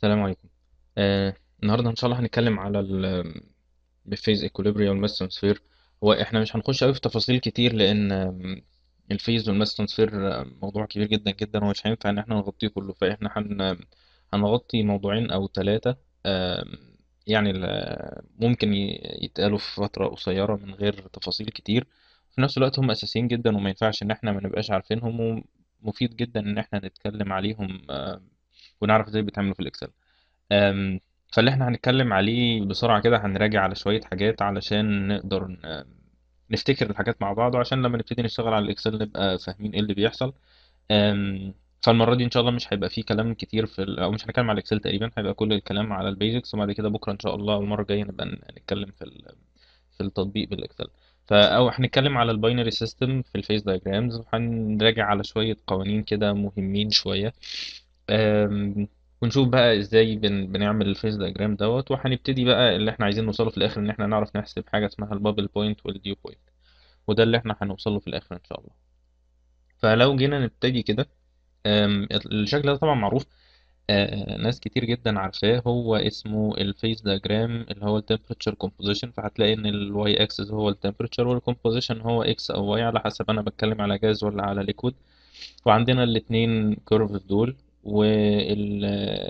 السلام عليكم آه، النهارده ان شاء الله هنتكلم على ال الفيز equilibrium والماس ترانسفير هو احنا مش هنخش قوي في تفاصيل كتير لان آم، الفيز والماس ترانسفير آم، موضوع كبير جدا جدا ومش هينفع ان احنا نغطيه كله فاحنا هن هنغطي موضوعين او ثلاثة يعني ال- ممكن ي- يتقالوا في فترة قصيرة من غير تفاصيل كتير في نفس الوقت هم اساسيين جدا وما ينفعش ان احنا ما نبقاش عارفينهم ومفيد جدا ان احنا نتكلم عليهم آم، ونعرف ازاي بيتعملوا في الاكسل أم، فاللي احنا هنتكلم عليه بسرعة كده هنراجع على شوية حاجات علشان نقدر ن- نفتكر الحاجات مع بعض وعشان لما نبتدي نشتغل على الإكسل نبقى فاهمين ايه اللي بيحصل أم، فالمرة دي إن شاء الله مش هيبقى فيه كلام كتير في ال... أو مش هنتكلم على الإكسل تقريبا هيبقى كل الكلام على البيزكس وبعد كده بكرة إن شاء الله المرة الجاية نبقى ن- نتكلم في ال... في التطبيق بالإكسل فأو هنتكلم على الباينري سيستم في الفيس دايجرامز وهنراجع على شوية قوانين كده مهمين شوية أم، ونشوف بقى ازاي بن بنعمل الفيس دايجرام دوت وهنبتدي بقى اللي احنا عايزين نوصله في الاخر ان احنا نعرف نحسب حاجه اسمها البابل بوينت والديو بوينت وده اللي احنا هنوصله في الاخر ان شاء الله فلو جينا نبتدي كده أم، الشكل ده طبعا معروف آه، ناس كتير جدا عارفاه هو اسمه الفيس دايجرام اللي هو التمبريتشر كومبوزيشن فهتلاقي ان الواي اكسس هو التمبريتشر والكومبوزيشن هو اكس او واي على حسب انا بتكلم على جاز ولا على ليكويد وعندنا الاتنين كيرفز دول وال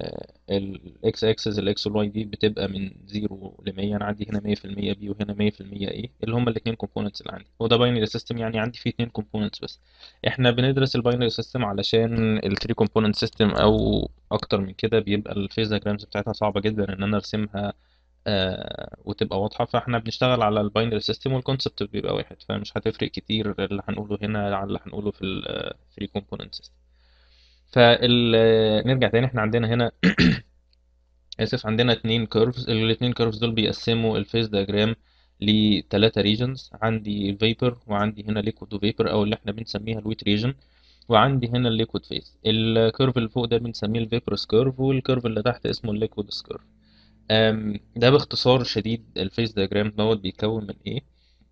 الاكس اكسس الاكس والواي دي بتبقى من 0 ل 100 انا عندي هنا 100% بي وهنا 100% ايه اللي هما الاتنين كومبوننتس اللي عندي هو ده باينري سيستم يعني عندي فيه اتنين كومبوننتس بس احنا بندرس الباينري سيستم علشان الثري كومبوننت سيستم او اكتر من كده بيبقى الفيز دياجرامز بتاعتها صعبة جدا ان انا ارسمها آه وتبقى واضحة فاحنا بنشتغل على الباينري سيستم والكونسبت بيبقى واحد فمش هتفرق كتير اللي هنقوله هنا على اللي هنقوله في ال 3 كومبوننت سيستم فال نرجع تاني احنا عندنا هنا اسف عندنا اتنين كيرفز الاتنين كيرفز دول بيقسموا الفيز دياجرام لتلاتة ريجنز عندي فيبر وعندي هنا ليكويد وفيبر او اللي احنا بنسميها الويت ريجن وعندي هنا الليكويد فيز الكيرف اللي فوق ده بنسميه الفيبرس كيرف والكيرف اللي تحت اسمه الليكويد كيرف ده باختصار شديد الفيز دياجرام دوت بيتكون من ايه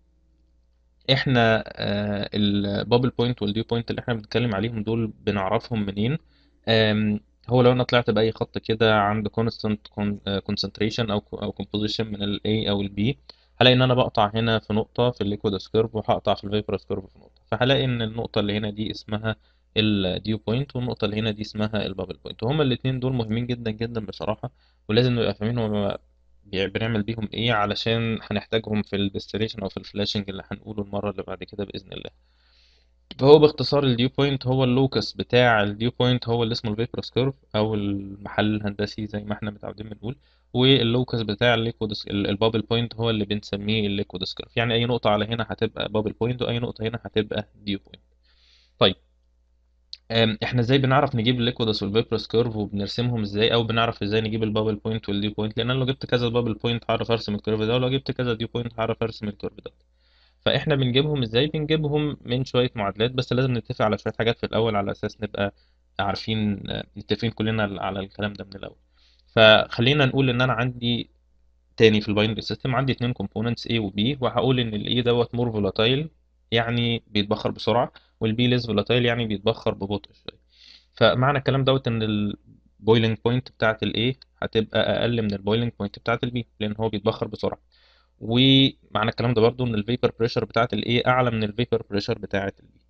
احنا البابل بوينت والديو بوينت اللي احنا بنتكلم عليهم دول بنعرفهم منين آم، هو لو انا طلعت باي خط كده عند كونستانت كونسنتريشن او او كومبوزيشن من ال A او ال B هلاقي ان انا بقطع هنا في نقطة في الليكويد كيرف وهقطع في الفيبرس كيرف في نقطة فهلاقي ان النقطة اللي هنا دي اسمها الديو بوينت والنقطة اللي هنا دي اسمها البابل بوينت وهما الاتنين دول مهمين جدا جدا بصراحة ولازم نبقى فاهمين هما بي- بنعمل بيهم ايه علشان هنحتاجهم في الديستليشن او في الفلاشنج اللي هنقوله المرة اللي بعد كده بإذن الله فهو باختصار الديو بوينت هو اللوكس بتاع الديو بوينت هو اللي اسمه الفيبرس كيرف او المحل الهندسي زي ما احنا متعودين بنقول واللوكس بتاع الليكويد البابل بوينت هو اللي بنسميه الليكويد كيرف يعني اي نقطة على هنا هتبقى بابل بوينت واي نقطة هنا هتبقى ديو بوينت طيب أم، احنا ازاي بنعرف نجيب الليكويدس والفيبرس كيرف وبنرسمهم ازاي او بنعرف ازاي نجيب البابل بوينت والديو بوينت لان انا لو جبت كذا بابل بوينت هعرف ارسم الكيرف ده ولو جبت كذا ديو بوينت هعرف ارسم الكيرف ده فاحنا بنجيبهم ازاي بنجيبهم من شوية معادلات بس لازم نتفق على شوية حاجات في الاول على اساس نبقى عارفين آه، متفقين كلنا على الكلام ده من الاول فخلينا نقول ان انا عندي تاني في الباينري سيستم عندي اتنين كومبوننتس A و B وهقول ان ال A دوت مور فولاتايل يعني بيتبخر بسرعة وال B ليس فولاتايل يعني بيتبخر ببطء شوية فمعنى الكلام دوت ان البويلنج بوينت بتاعت ال A هتبقى اقل من البويلنج بوينت بتاعت ال B لان هو بيتبخر بسرعة ومعنى الكلام ده برضو ان الفيبر بريشر بتاعت ال A اعلى من الفيبر بريشر بتاعت ال B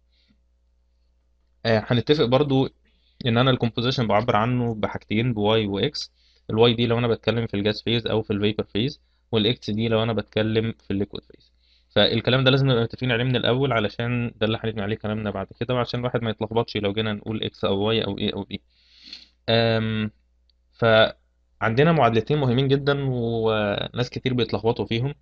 آه، هنتفق برضو ان انا الكومبوزيشن بعبر عنه بحاجتين بواي واكس الواي دي لو انا بتكلم في الجاس فيز او في الفيبر فيز والاكس دي لو انا بتكلم في الليكويد فيز فالكلام ده لازم نبقى متفقين عليه من الاول علشان ده اللي هنبني عليه كلامنا بعد كده وعشان الواحد ما يتلخبطش لو جينا نقول اكس او واي او ايه او بي أم فعندنا معادلتين مهمين جدا وناس كتير بيتلخبطوا فيهم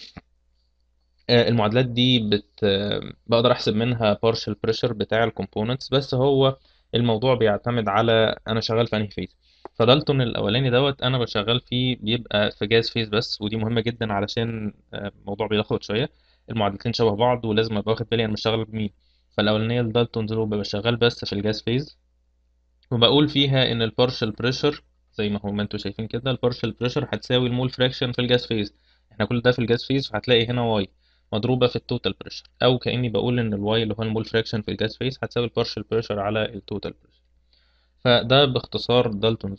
آه، المعادلات دي بت... آه، بقدر احسب منها partial pressure بتاع الكومبوننتس بس هو الموضوع بيعتمد على انا شغال في انهي فيز فدالتون الاولاني دوت انا بشغل فيه بيبقى في جاز فيز بس ودي مهمه جدا علشان آه، الموضوع بيلخبط شويه المعادلتين شبه بعض ولازم ابقى واخد بالي انا بشتغل بمين فالاولانيه الدالتون زيرو ببقى شغال بس في الجاز فيز وبقول فيها ان البارشال بريشر زي ما هو ما انتوا شايفين كده البارشال بريشر هتساوي المول فراكشن في الجاز فيز احنا كل ده في الجاز فيز فهتلاقي هنا واي مضروبة في التوتال بريشر او كأني بقول ان الواي اللي هو المول فراكشن في الجاز فيز هتساوي البارشال بريشر على التوتال بريشر فده باختصار دالتونز لو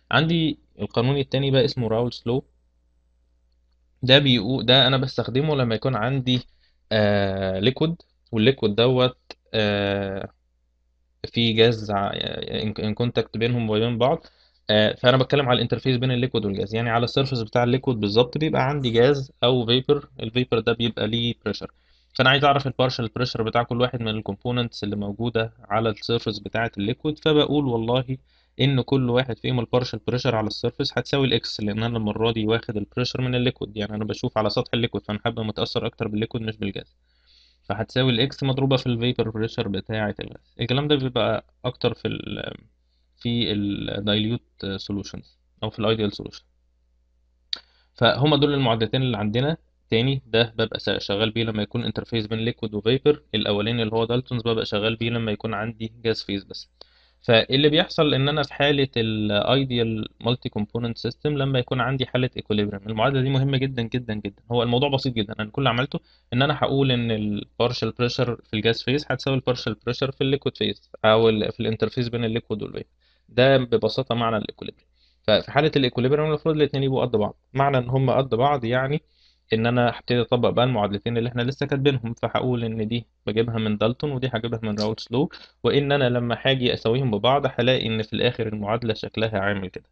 عندي القانون التاني بقى اسمه راولز لو ده بيقول ده انا بستخدمه لما يكون عندي آه ليكويد والليكويد دوت آه في جاز ان كونتاكت بينهم وبين بعض آه فانا بتكلم على الانترفيس بين الليكويد والجاز يعني على السيرفيس بتاع الليكويد بالظبط بيبقى عندي جاز او فيبر الفيبر ده بيبقى ليه بريشر فانا عايز اعرف البارشال بريشر بتاع كل واحد من الكومبوننتس اللي موجوده على السيرفيس بتاعه الليكويد فبقول والله ان كل واحد فيهم البارشال بريشر على السيرفيس هتساوي الاكس لان انا المره دي واخد البريشر من الليكويد يعني انا بشوف على سطح الليكويد فانا هبقى متاثر اكتر بالليكويد مش بالجاز فهتساوي الاكس مضروبه في الفيبر بريشر بتاعه الغاز الكلام ده بيبقى اكتر في ال في الدايليوت سولوشنز او في الايديال سولوشن فهم دول المعادلتين اللي عندنا تاني ده ببقى شغال بيه لما يكون انترفيس بين ليكويد وفيبر الاولاني اللي هو دالتونز ببقى شغال بيه لما يكون عندي جاز فيز بس فاللي بيحصل ان انا في حاله الايديال مالتي كومبوننت سيستم لما يكون عندي حاله ايكوليبريم المعادله دي مهمه جدا جدا جدا هو الموضوع بسيط جدا انا كل اللي عملته ان انا هقول ان البارشال بريشر في الجاز فيز هتساوي البارشال بريشر في الليكويد فيز او في الانترفيس بين الليكويد والفيبر ده ببساطه معنى الايكوليبريم ففي حاله الايكوليبريم المفروض الاثنين يبقوا قد بعض معنى ان هم قد بعض يعني ان انا هبتدي اطبق بقى المعادلتين اللي احنا لسه كاتبينهم فهقول ان دي بجيبها من دالتون ودي هجيبها من راوتس لو وان انا لما هاجي اساويهم ببعض هلاقي ان في الاخر المعادله شكلها عامل كده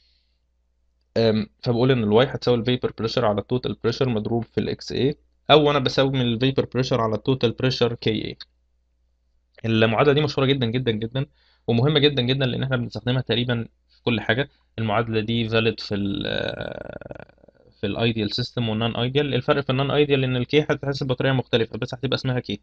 فبقول ان الواي هتساوي الفيبر بريشر على التوتال بريشر مضروب في الاكس اي او انا بساوي من الفيبر بريشر على التوتال بريشر كي اي المعادله دي مشهوره جدا جدا جدا ومهمه جدا جدا لان احنا بنستخدمها تقريبا في كل حاجه المعادله دي فاليد في في الايديال سيستم والنون ايديال الفرق في النون ايديال ان الكي هتتحسب بطريقه مختلفه بس هتبقى اسمها كي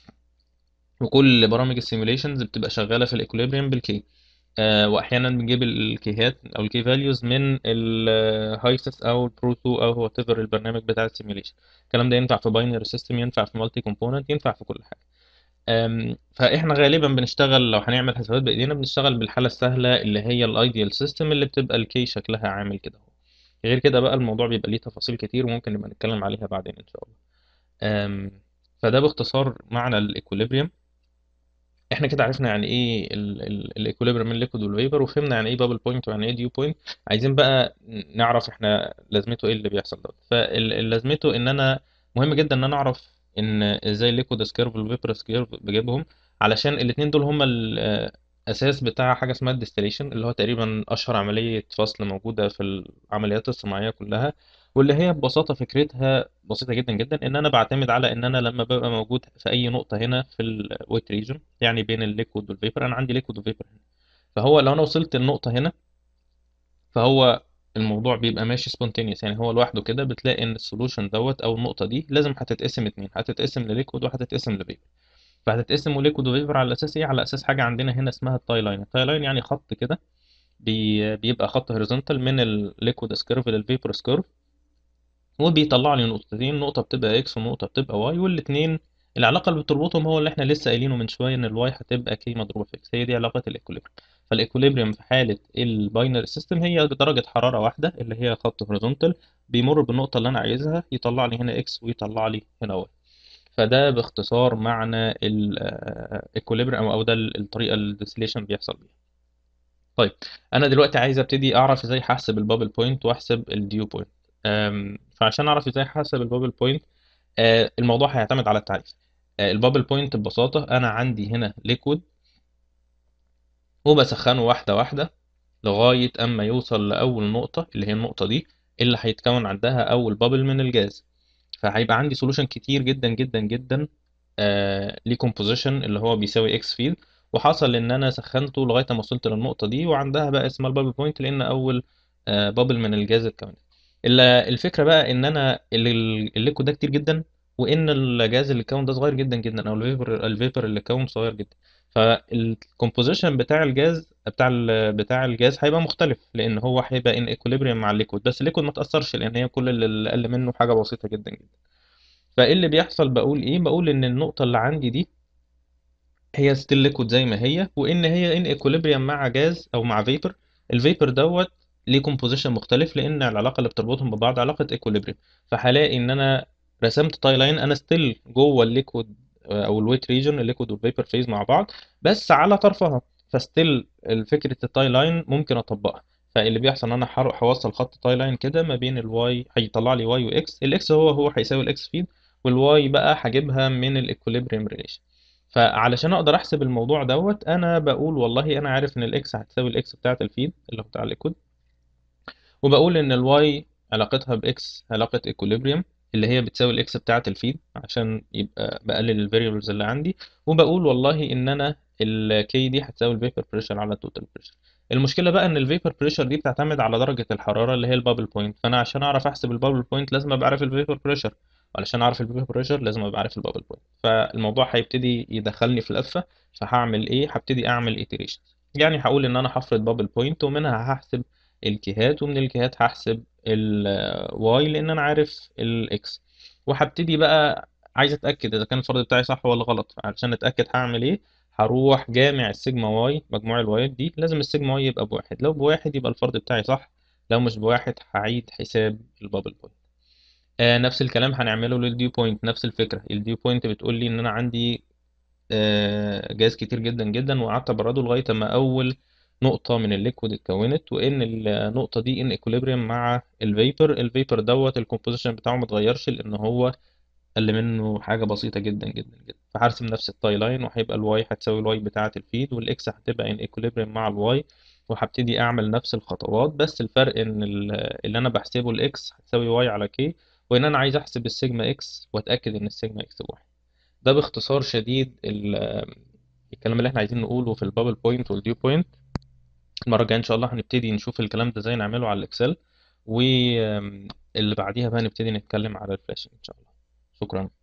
وكل برامج السيميوليشنز بتبقى شغاله في الايكوليبريم بالكي آه واحيانا بنجيب الكيهات او الكي فاليوز من الهايسس او البروتو او وات ايفر البرنامج بتاع السيميوليشن الكلام ده ينفع في باينري سيستم ينفع في مالتي كومبوننت ينفع في كل حاجه فاحنا غالبا بنشتغل لو هنعمل حسابات بايدينا بنشتغل بالحاله السهله اللي هي الايديال سيستم اللي بتبقى الكي شكلها عامل كده غير كده بقى الموضوع بيبقى ليه تفاصيل كتير وممكن نبقى نتكلم عليها بعدين ان شاء الله فده باختصار معنى الايكوليبريم احنا كده عرفنا يعني ايه الايكوليبريم من الليكويد والفيبر وفهمنا يعني ايه بابل بوينت ويعني ايه ديو بوينت عايزين بقى نعرف احنا لازمته ايه اللي بيحصل ده فلازمته ان انا مهم جدا ان انا اعرف ان ازاي الليكويد سكيرف والفيبر سكيرف بجيبهم علشان الاثنين دول هما الاساس بتاع حاجه اسمها الديستليشن اللي هو تقريبا اشهر عمليه فصل موجوده في العمليات الصناعيه كلها واللي هي ببساطه فكرتها بسيطه جدا جدا ان انا بعتمد على ان انا لما ببقى موجود في اي نقطه هنا في الويت ريجن يعني بين الليكويد والفيبر انا عندي ليكويد وفيبر هنا فهو لو انا وصلت النقطه هنا فهو الموضوع بيبقى ماشي سبونتينيوس يعني هو لوحده كده بتلاقي ان السولوشن دوت او النقطه دي لازم هتتقسم اتنين هتتقسم لليكويد وهتتقسم لفيبر فهتتقسم ليكويد وفيبر على اساس ايه على اساس حاجه عندنا هنا اسمها التاي لاين التاي لاين يعني خط كده بي بيبقى خط هوريزونتال من الليكويد سكيرف للفيبر سكيرف وبيطلع لي نقطتين نقطه بتبقى اكس ونقطه بتبقى واي والاثنين العلاقه اللي بتربطهم هو اللي احنا لسه قايلينه من شويه ان الواي هتبقى كي مضروبه في اكس هي دي علاقه الايكوليبريم فالايكوليبريم في حاله الباينري سيستم هي بدرجه حراره واحده اللي هي خط هوريزونتال بيمر بالنقطه اللي انا عايزها يطلع لي هنا اكس ويطلع لي هنا واي فده باختصار معنى الايكوليبريم او او ده الطريقه الديستليشن بيحصل بيها طيب انا دلوقتي عايز ابتدي اعرف ازاي احسب البابل بوينت واحسب الديو بوينت فعشان اعرف ازاي احسب البابل بوينت الموضوع هيعتمد على التعريف البابل بوينت ببساطه انا عندي هنا ليكويد وبسخنه واحده واحده لغايه اما يوصل لاول نقطه اللي هي النقطه دي اللي هيتكون عندها اول بابل من الجاز فهيبقى عندي سولوشن كتير جدا جدا جدا آه ليه كومبوزيشن اللي هو بيساوي اكس فيلد وحصل ان انا سخنته لغايه ما وصلت للنقطه دي وعندها بقى اسمها البابل بوينت لان اول آه بابل من الجاز اتكونت الفكره بقى ان انا الليكويد ده كتير جدا وان الجاز اللي اتكون ده صغير جدا جدا او الفيبر الفيبر اللي اتكون صغير جدا فالكومبوزيشن بتاع الجاز بتاع بتاع الجاز هيبقى مختلف لان هو هيبقى ان ايكوليبريم مع الليكويد بس الليكويد ما تاثرش لان هي كل اللي اقل منه حاجه بسيطه جدا جدا فايه اللي بيحصل بقول ايه بقول ان النقطه اللي عندي دي هي ستيل ليكويد زي ما هي وان هي ان ايكوليبريم مع جاز او مع فيبر الفيبر دوت ليه كومبوزيشن مختلف لان العلاقه اللي بتربطهم ببعض علاقه ايكوليبريم فهلاقي ان انا رسمت تاي لاين انا ستيل جوه الليكويد او الويت ريجن الليكويد والفيبر فيز مع بعض بس على طرفها فستيل فكره التاي لاين ممكن اطبقها فاللي بيحصل ان انا هروح اوصل خط تاي لاين كده ما بين الواي هيطلع لي واي واكس الاكس هو هو هيساوي الاكس فيد والواي بقى هجيبها من الايكوليبريم ريليشن فعلشان اقدر احسب الموضوع دوت انا بقول والله انا عارف ان الاكس هتساوي الاكس بتاعه الفيد اللي هو بتاع الليكويد وبقول ان الواي علاقتها باكس علاقه ايكوليبريم اللي هي بتساوي الاكس بتاعه الفيد عشان يبقى بقلل الفاريبلز اللي عندي وبقول والله ان انا الكي دي هتساوي الفيبر بريشر على التوتال بريشر المشكله بقى ان الفيبر بريشر دي بتعتمد على درجه الحراره اللي هي البابل بوينت فانا عشان اعرف احسب البابل بوينت لازم ابقى عارف الفيبر بريشر وعلشان اعرف الفيبر بريشر لازم ابقى عارف البابل بوينت فالموضوع هيبتدي يدخلني في لفه فهعمل ايه هبتدي اعمل ايتريشن يعني هقول ان انا هفرض بابل بوينت ومنها هحسب الكيهات ومن الكيهات هحسب الواي لان انا عارف الاكس وهبتدي بقى عايز اتاكد اذا كان الفرض بتاعي صح ولا غلط علشان اتاكد هعمل ايه هروح جامع السيجما واي مجموع الوايات دي لازم السيجما واي يبقى بواحد لو بواحد يبقى الفرض بتاعي صح لو مش بواحد هعيد حساب البابل بوينت آه نفس الكلام هنعمله للديو بوينت نفس الفكره الديو بوينت بتقول لي ان انا عندي آه جاز كتير جدا جدا وقعدت ابرده لغايه اما اول نقطه من الليكويد اتكونت وان النقطه دي ان ايكوليبريم مع الفيبر الفيبر دوت الكومبوزيشن بتاعه ما اتغيرش لان هو اقل منه حاجه بسيطه جدا جدا جدا فهرسم نفس التاي لاين وهيبقى الواي هتساوي الواي بتاعه الفيد والاكس هتبقى ان ايكوليبريم مع الواي وهبتدي اعمل نفس الخطوات بس الفرق ان اللي انا بحسبه الاكس هتساوي واي على كي وان انا عايز احسب السيجما اكس واتاكد ان السيجما اكس بواحد ده باختصار شديد الكلام اللي احنا عايزين نقوله في البابل بوينت والديو بوينت المره الجايه ان شاء الله هنبتدي نشوف الكلام ده ازاي نعمله على الاكسل واللي بعديها بقى نبتدي نتكلم على الفلاش ان شاء الله شكرا